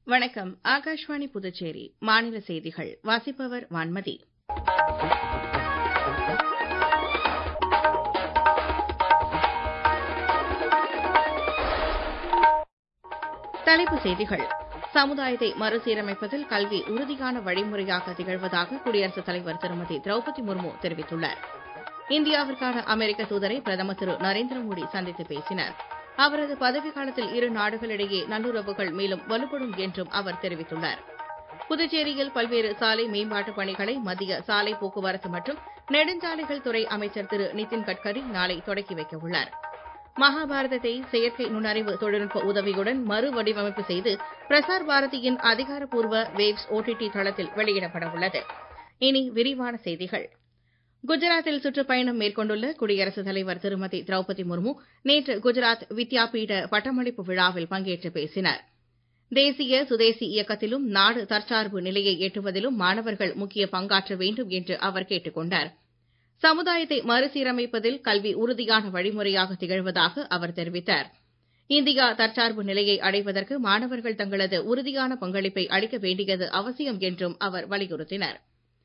வணக்கம் ஆகாஷ்வாணி புதுச்சேரி மாநில செய்திகள் வாசிப்பவர் வான்மதி தலைப்புச் செய்திகள் சமுதாயத்தை மறுசீரமைப்பதில் கல்வி உறுதியான வழிமுறையாக திகழ்வதாக குடியரசுத் தலைவர் திருமதி திரௌபதி முர்மு தெரிவித்துள்ளார் இந்தியாவிற்கான அமெரிக்க தூதரை பிரதமர் திரு நரேந்திர மோடி சந்தித்து பேசினார் அவரது பதவிக்காலத்தில் இரு நாடுகளிடையே நல்லுறவுகள் மேலும் வலுப்படும் என்றும் அவர் தெரிவித்துள்ளார் புதுச்சேரியில் பல்வேறு சாலை மேம்பாட்டுப் பணிகளை மத்திய சாலை போக்குவரத்து மற்றும் நெடுஞ்சாலைகள் துறை அமைச்சர் திரு நிதின் கட்கரி நாளை தொடக்கி வைக்க உள்ளார் மகாபாரதத்தை செயற்கை நுண்ணறிவு தொழில்நுட்ப உதவியுடன் மறு வடிவமைப்பு செய்து பிரசார் பாரதியின் அதிகாரப்பூர்வ வேவ்ஸ் ஓடிடி தளத்தில் வெளியிடப்பட உள்ளது இனி விரிவான செய்திகள் குஜராத்தில் சுற்றுப்பயணம் மேற்கொண்டுள்ள குடியரசுத் தலைவர் திருமதி திரௌபதி முர்மு நேற்று குஜராத் வித்யாபீட பட்டமளிப்பு விழாவில் பங்கேற்று பேசினார் தேசிய சுதேசி இயக்கத்திலும் நாடு தற்சார்பு நிலையை எட்டுவதிலும் மாணவர்கள் முக்கிய பங்காற்ற வேண்டும் என்று அவர் கேட்டுக் கொண்டார் சமுதாயத்தை மறுசீரமைப்பதில் கல்வி உறுதியான வழிமுறையாக திகழ்வதாக அவர் தெரிவித்தார் இந்தியா தற்சார்பு நிலையை அடைவதற்கு மாணவர்கள் தங்களது உறுதியான பங்களிப்பை அளிக்க வேண்டியது அவசியம் என்றும் அவர் வலியுறுத்தினார்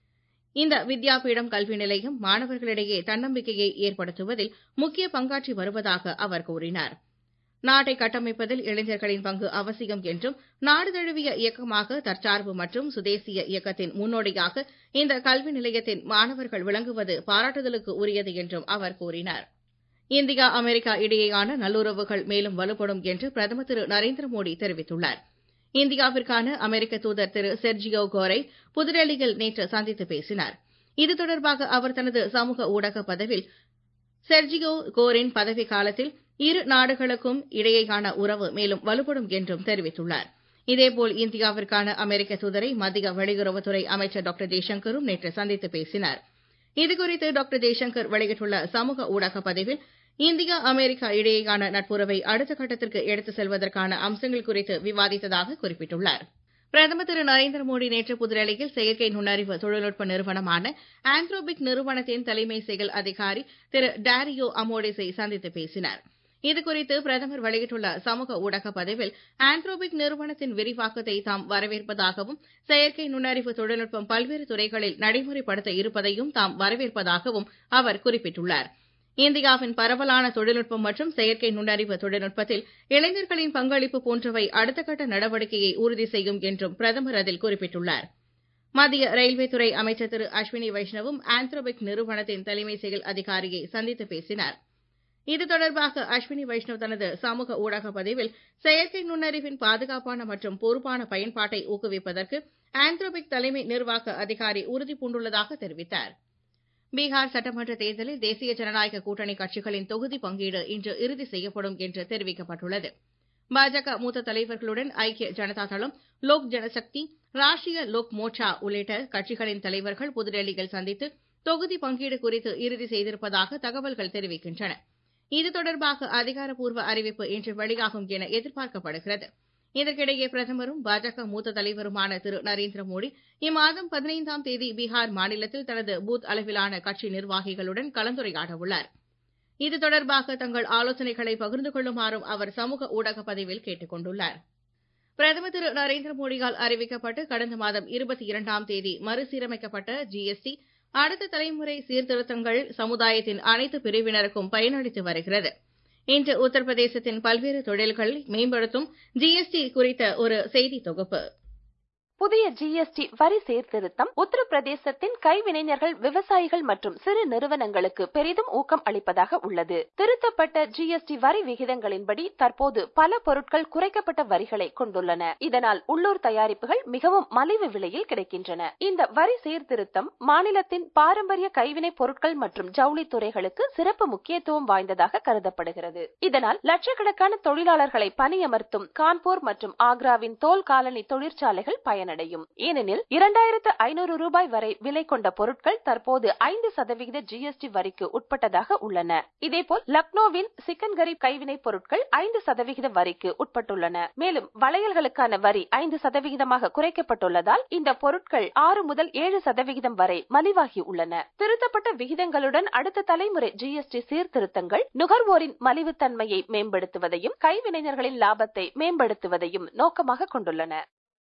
இந்த வித்யாபீடம் கல்வி நிலையம் மாணவர்களிடையே தன்னம்பிக்கையை ஏற்படுத்துவதில் முக்கிய பங்காற்றி வருவதாக அவர் கூறினார் நாட்டை கட்டமைப்பதில் இளைஞர்களின் பங்கு அவசியம் என்றும் நாடு தழுவிய இயக்கமாக தற்சார்பு மற்றும் சுதேசிய இயக்கத்தின் முன்னோடியாக இந்த கல்வி நிலையத்தின் மாணவர்கள் விளங்குவது பாராட்டுதலுக்கு உரியது என்றும் அவர் கூறினார் இந்தியா அமெரிக்கா இடையேயான நல்லுறவுகள் மேலும் வலுப்படும் என்று பிரதமர் திரு நரேந்திர மோடி தெரிவித்துள்ளார் இந்தியாவிற்கான அமெரிக்க தூதர் திரு செர்ஜியோ கோரை புதுடெல்லியில் நேற்று சந்தித்து பேசினார் இது தொடர்பாக அவர் தனது சமூக ஊடக பதிவில் செர்ஜியோ கோரின் பதவி காலத்தில் இரு நாடுகளுக்கும் இடையேயான உறவு மேலும் வலுப்படும் என்றும் தெரிவித்துள்ளார் இதேபோல் இந்தியாவிற்கான அமெரிக்க தூதரை மத்திய வெளியுறவுத்துறை அமைச்சர் டாக்டர் ஜெய்சங்கரும் நேற்று சந்தித்து பேசினார் இதுகுறித்து டாக்டர் ஜெய்சங்கர் வெளியிட்டுள்ள சமூக ஊடக பதிவில் இந்தியா அமெரிக்கா இடையேயான நட்புறவை அடுத்த கட்டத்திற்கு எடுத்துச் செல்வதற்கான அம்சங்கள் குறித்து விவாதித்ததாக குறிப்பிட்டுள்ளார் பிரதமர் திரு நரேந்திர மோடி நேற்று புதுடெல்லியில் செயற்கை நுண்ணறிவு தொழில்நுட்ப நிறுவனமான ஆண்ட்ரோபிக் நிறுவனத்தின் தலைமை செயல் அதிகாரி திரு டாரியோ அமோடிஸை சந்தித்து பேசினார் இதுகுறித்து பிரதமர் வெளியிட்டுள்ள சமூக ஊடக பதிவில் ஆண்ட்ரோபிக் நிறுவனத்தின் விரிவாக்கத்தை தாம் வரவேற்பதாகவும் செயற்கை நுண்ணறிவு தொழில்நுட்பம் பல்வேறு துறைகளில் நடைமுறைப்படுத்த இருப்பதையும் தாம் வரவேற்பதாகவும் அவர் குறிப்பிட்டுள்ளார் இந்தியாவின் பரவலான தொழில்நுட்பம் மற்றும் செயற்கை நுண்ணறிவு தொழில்நுட்பத்தில் இளைஞர்களின் பங்களிப்பு போன்றவை அடுத்த கட்ட நடவடிக்கையை உறுதி செய்யும் என்றும் பிரதமர் அதில் குறிப்பிட்டுள்ளார் மத்திய ரயில்வே துறை அமைச்சர் திரு அஸ்வினி வைஷ்ணவும் ஆந்த்ரோபிக் நிறுவனத்தின் தலைமை செயல் அதிகாரியை சந்தித்து பேசினார் இது தொடர்பாக அஸ்வினி வைஷ்ணவ் தனது சமூக ஊடக பதிவில் செயற்கை நுண்ணறிவின் பாதுகாப்பான மற்றும் பொறுப்பான பயன்பாட்டை ஊக்குவிப்பதற்கு ஆந்த்ரோபிக் தலைமை நிர்வாக அதிகாரி உறுதி பூண்டுள்ளதாக தெரிவித்தார் பீகார் சட்டமன்ற தேர்தலில் தேசிய ஜனநாயக கூட்டணி கட்சிகளின் தொகுதி பங்கீடு இன்று இறுதி செய்யப்படும் என்று தெரிவிக்கப்பட்டுள்ளது பாஜக மூத்த தலைவர்களுடன் ஐக்கிய ஜனதா தளம் லோக் ஜனசக்தி ராஷ்டிரிய லோக் மோர்ச்சா உள்ளிட்ட கட்சிகளின் தலைவர்கள் புதுடெல்லியில் சந்தித்து தொகுதி பங்கீடு குறித்து இறுதி செய்திருப்பதாக தகவல்கள் தெரிவிக்கின்றன இது தொடர்பாக அதிகாரப்பூர்வ அறிவிப்பு இன்று வெளியாகும் என எதிர்பார்க்கப்படுகிறது இதற்கிடையே பிரதமரும் பாஜக மூத்த தலைவருமான திரு நரேந்திர மோடி இம்மாதம் பதினைந்தாம் தேதி பீகார் மாநிலத்தில் தனது பூத் அளவிலான கட்சி நிர்வாகிகளுடன் கலந்துரையாட உள்ளார் இது தொடர்பாக தங்கள் ஆலோசனைகளை பகிர்ந்து கொள்ளுமாறும் அவர் சமூக ஊடக பதிவில் கேட்டுக் கொண்டுள்ளார் பிரதமர் திரு நரேந்திர மோடியால் அறிவிக்கப்பட்டு கடந்த மாதம் இருபத்தி இரண்டாம் தேதி மறுசீரமைக்கப்பட்ட ஜிஎஸ்டி அடுத்த தலைமுறை சீர்திருத்தங்கள் சமுதாயத்தின் அனைத்து பிரிவினருக்கும் பயனளித்து வருகிறது இன்று உத்தரப்பிரதேசத்தின் பல்வேறு தொழில்களை மேம்படுத்தும் ஜிஎஸ்டி குறித்த ஒரு செய்தி தொகுப்பு புதிய ஜிஎஸ்டி வரி சீர்திருத்தம் உத்தரப்பிரதேசத்தின் கைவினைஞர்கள் விவசாயிகள் மற்றும் சிறு நிறுவனங்களுக்கு பெரிதும் ஊக்கம் அளிப்பதாக உள்ளது திருத்தப்பட்ட ஜிஎஸ்டி வரி விகிதங்களின்படி தற்போது பல பொருட்கள் குறைக்கப்பட்ட வரிகளை கொண்டுள்ளன இதனால் உள்ளூர் தயாரிப்புகள் மிகவும் மலிவு விலையில் கிடைக்கின்றன இந்த வரி சீர்திருத்தம் மாநிலத்தின் பாரம்பரிய கைவினை பொருட்கள் மற்றும் ஜவுளி துறைகளுக்கு சிறப்பு முக்கியத்துவம் வாய்ந்ததாக கருதப்படுகிறது இதனால் லட்சக்கணக்கான தொழிலாளர்களை பணியமர்த்தும் கான்பூர் மற்றும் ஆக்ராவின் தோல் காலனி தொழிற்சாலைகள் பயன் பயனடையும் ஏனெனில் இரண்டாயிரத்து ஐநூறு ரூபாய் வரை விலை கொண்ட பொருட்கள் தற்போது ஐந்து சதவிகித ஜிஎஸ்டி வரிக்கு உட்பட்டதாக உள்ளன இதேபோல் லக்னோவின் சிக்கன்கரி கைவினை பொருட்கள் ஐந்து சதவிகித வரிக்கு உட்பட்டுள்ளன மேலும் வளையல்களுக்கான வரி ஐந்து சதவிகிதமாக குறைக்கப்பட்டுள்ளதால் இந்த பொருட்கள் ஆறு முதல் ஏழு சதவிகிதம் வரை மலிவாகி உள்ளன திருத்தப்பட்ட விகிதங்களுடன் அடுத்த தலைமுறை ஜிஎஸ்டி சீர்திருத்தங்கள் நுகர்வோரின் மலிவுத்தன்மையை மேம்படுத்துவதையும் கைவினைஞர்களின் லாபத்தை மேம்படுத்துவதையும் நோக்கமாக கொண்டுள்ளன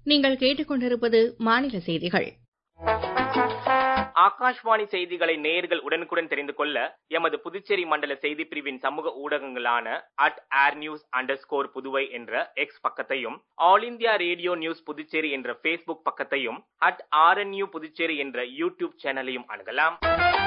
நீங்கள் கேட்டுக்கொண்டிருப்பது மாநில செய்திகள் ஆகாஷ்வாணி செய்திகளை நேயர்கள் உடனுக்குடன் தெரிந்து கொள்ள எமது புதுச்சேரி மண்டல செய்தி பிரிவின் சமூக ஊடகங்களான at air news under score Puduvai என்ற எக்ஸ் பக்கத்தையும் All India Radio News Puducherry என்ற ஃபேஸ்புக் பக்கத்தையும் அட் ஆர்என்யூ புதுச்சேரி என்ற யூடியூப் சேனலையும் அணுகலாம்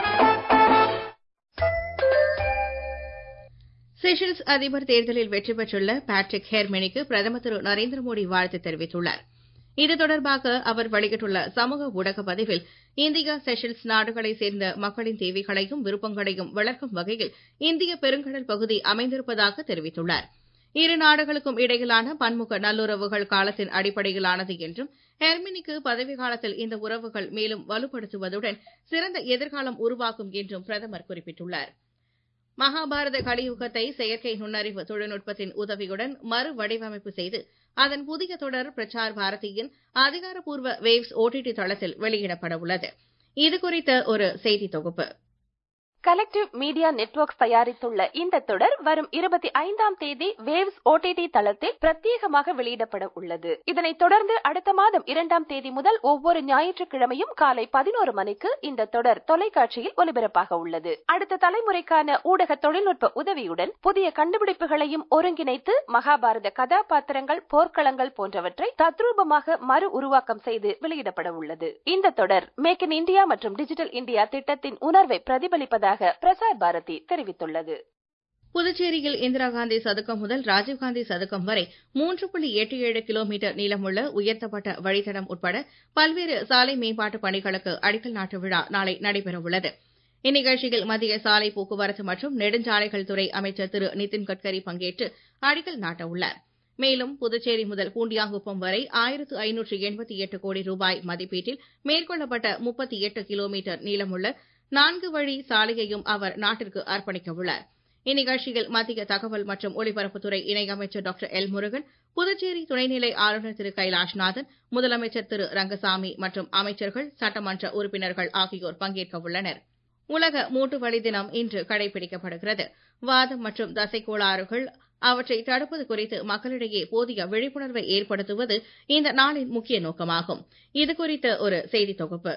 செஷல்ஸ் அதிபர் தேர்தலில் வெற்றி பெற்றுள்ள பேட்ரிக் ஹெர்மெனிக்கு பிரதமர் திரு நரேந்திர மோடி வாழ்த்து தெரிவித்துள்ளார் இது தொடர்பாக அவர் வெளியிட்டுள்ள சமூக ஊடக பதிவில் இந்தியா செஷல்ஸ் நாடுகளைச் சேர்ந்த மக்களின் தேவைகளையும் விருப்பங்களையும் வளர்க்கும் வகையில் இந்திய பெருங்கடல் பகுதி அமைந்திருப்பதாக தெரிவித்துள்ளார் இரு நாடுகளுக்கும் இடையிலான பன்முக நல்லுறவுகள் காலத்தின் அடிப்படையிலானது என்றும் ஹெர்மினிக்கு பதவி காலத்தில் இந்த உறவுகள் மேலும் வலுப்படுத்துவதுடன் சிறந்த எதிர்காலம் உருவாக்கும் என்றும் பிரதமர் குறிப்பிட்டுள்ளார் மகாபாரத கலியுகத்தை செயற்கை நுண்ணறிவு தொழில்நுட்பத்தின் உதவியுடன் மறு வடிவமைப்பு செய்து அதன் புதிய தொடர் பிரச்சார் பாரதியின் அதிகாரப்பூர்வ வேவ்ஸ் ஓடிடி தளத்தில் வெளியிடப்பட உள்ளது இது குறித்த ஒரு செய்தி தொகுப்பு கலெக்டிவ் மீடியா நெட்வொர்க்ஸ் தயாரித்துள்ள இந்த தொடர் வரும் இருபத்தி ஐந்தாம் தேதி வேவ்ஸ் ஓடிடி தளத்தில் பிரத்யேகமாக வெளியிடப்பட உள்ளது இதனைத் தொடர்ந்து அடுத்த மாதம் இரண்டாம் தேதி முதல் ஒவ்வொரு ஞாயிற்றுக்கிழமையும் காலை பதினோரு மணிக்கு இந்த தொடர் தொலைக்காட்சியில் ஒலிபரப்பாக உள்ளது அடுத்த தலைமுறைக்கான ஊடக தொழில்நுட்ப உதவியுடன் புதிய கண்டுபிடிப்புகளையும் ஒருங்கிணைத்து மகாபாரத கதாபாத்திரங்கள் போர்க்களங்கள் போன்றவற்றை தத்ரூபமாக மறு உருவாக்கம் செய்து வெளியிடப்பட உள்ளது இந்த தொடர் மேக் இன் இந்தியா மற்றும் டிஜிட்டல் இந்தியா திட்டத்தின் உணர்வை பிரதிபலிப்பதாக உள்ளதாக பிரசார் பாரதி தெரிவித்துள்ளது புதுச்சேரியில் இந்திரா காந்தி சதுக்கம் முதல் ராஜீவ்காந்தி சதுக்கம் வரை மூன்று புள்ளி எட்டு ஏழு கிலோமீட்டர் நீளமுள்ள உயர்த்தப்பட்ட வழித்தடம் உட்பட பல்வேறு சாலை மேம்பாட்டு பணிகளுக்கு அடிக்கல் நாட்டு விழா நாளை நடைபெறவுள்ளது இந்நிகழ்ச்சியில் மத்திய சாலை போக்குவரத்து மற்றும் நெடுஞ்சாலைகள் துறை அமைச்சர் திரு நிதின் கட்கரி பங்கேற்று அடிக்கல் நாட்டவுள்ளார் மேலும் புதுச்சேரி முதல் பூண்டியாங்குப்பம் வரை ஆயிரத்து ஐநூற்று எண்பத்தி எட்டு கோடி ரூபாய் மதிப்பீட்டில் மேற்கொள்ளப்பட்ட முப்பத்தி எட்டு கிலோமீட்டர் நீளமுள்ள நான்கு வழி சாலையையும் அவர் நாட்டிற்கு அர்ப்பணிக்க உள்ளார் இந்நிகழ்ச்சியில் மத்திய தகவல் மற்றும் ஒலிபரப்புத்துறை இணையமைச்சர் டாக்டர் எல் முருகன் புதுச்சேரி துணைநிலை ஆளுநர் திரு கைலாஷ்நாதன் முதலமைச்சர் திரு ரங்கசாமி மற்றும் அமைச்சர்கள் சட்டமன்ற உறுப்பினர்கள் ஆகியோர் பங்கேற்க உள்ளனர் உலக மூட்டுவலி தினம் இன்று கடைபிடிக்கப்படுகிறது வாதம் மற்றும் தசை கோளாறுகள் அவற்றை தடுப்பது குறித்து மக்களிடையே போதிய விழிப்புணர்வை ஏற்படுத்துவது இந்த நாளின் முக்கிய நோக்கமாகும் இது குறித்த ஒரு செய்தி தொகுப்பு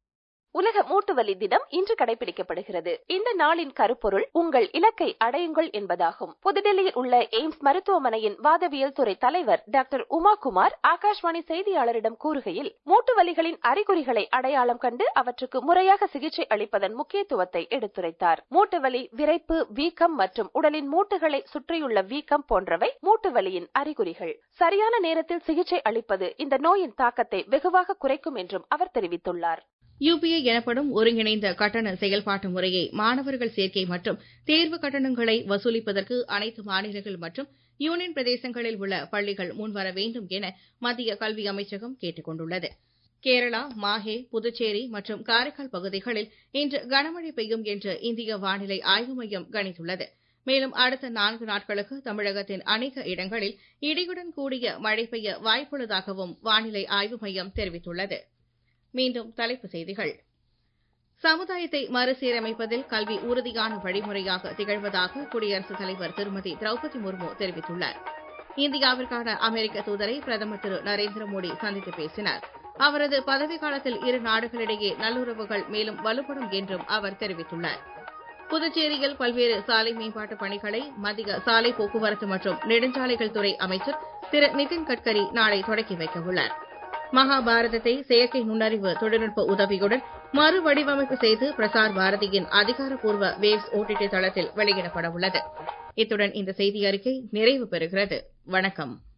உலக மூட்டுவலி தினம் இன்று கடைபிடிக்கப்படுகிறது இந்த நாளின் கருப்பொருள் உங்கள் இலக்கை அடையுங்கள் என்பதாகும் புதுடெல்லியில் உள்ள எய்ம்ஸ் மருத்துவமனையின் வாதவியல் துறை தலைவர் டாக்டர் உமா குமார் ஆகாஷ்வாணி செய்தியாளரிடம் கூறுகையில் மூட்டு வலிகளின் அறிகுறிகளை அடையாளம் கண்டு அவற்றுக்கு முறையாக சிகிச்சை அளிப்பதன் முக்கியத்துவத்தை எடுத்துரைத்தார் மூட்டு வலி விரைப்பு வீக்கம் மற்றும் உடலின் மூட்டுகளை சுற்றியுள்ள வீக்கம் போன்றவை மூட்டு வலியின் அறிகுறிகள் சரியான நேரத்தில் சிகிச்சை அளிப்பது இந்த நோயின் தாக்கத்தை வெகுவாக குறைக்கும் என்றும் அவர் தெரிவித்துள்ளார் யுபிஐ எனப்படும் ஒருங்கிணைந்த கட்டண செயல்பாட்டு முறையை மாணவர்கள் சேர்க்கை மற்றும் தேர்வு கட்டணங்களை வசூலிப்பதற்கு அனைத்து மாநிலங்கள் மற்றும் யூனியன் பிரதேசங்களில் உள்ள பள்ளிகள் முன்வர வேண்டும் என மத்திய கல்வி அமைச்சகம் கேட்டுக் கொண்டுள்ளது கேரளா மாஹே புதுச்சேரி மற்றும் காரைக்கால் பகுதிகளில் இன்று கனமழை பெய்யும் என்று இந்திய வானிலை ஆய்வு மையம் கணித்துள்ளது மேலும் அடுத்த நான்கு நாட்களுக்கு தமிழகத்தின் அநேக இடங்களில் இடியுடன் கூடிய மழை பெய்ய வாய்ப்புள்ளதாகவும் வானிலை ஆய்வு மையம் தெரிவித்துள்ளது மீண்டும் தலைப்புச் செய்திகள் சமுதாயத்தை மறுசீரமைப்பதில் கல்வி உறுதியான வழிமுறையாக திகழ்வதாக குடியரசுத் தலைவர் திருமதி திரௌபதி முர்மு தெரிவித்துள்ளார் இந்தியாவிற்கான அமெரிக்க தூதரை பிரதமர் திரு நரேந்திர மோடி சந்தித்து பேசினார் அவரது பதவிக் காலத்தில் இரு நாடுகளிடையே நல்லுறவுகள் மேலும் வலுப்படும் என்றும் அவர் தெரிவித்துள்ளார் புதுச்சேரியில் பல்வேறு சாலை மேம்பாட்டு பணிகளை மத்திய சாலை போக்குவரத்து மற்றும் நெடுஞ்சாலைகள் துறை அமைச்சர் திரு நிதின் கட்கரி நாளை தொடக்கி வைக்க உள்ளார் மகாபாரதத்தை செயற்கை நுண்ணறிவு தொழில்நுட்ப உதவியுடன் மறு வடிவமைப்பு செய்து பிரசார் பாரதியின் அதிகாரப்பூர்வ வேவ்ஸ் ஓடிடி தளத்தில் வெளியிடப்பட உள்ளது இத்துடன் இந்த செய்தி அறிக்கை நிறைவு பெறுகிறது வணக்கம்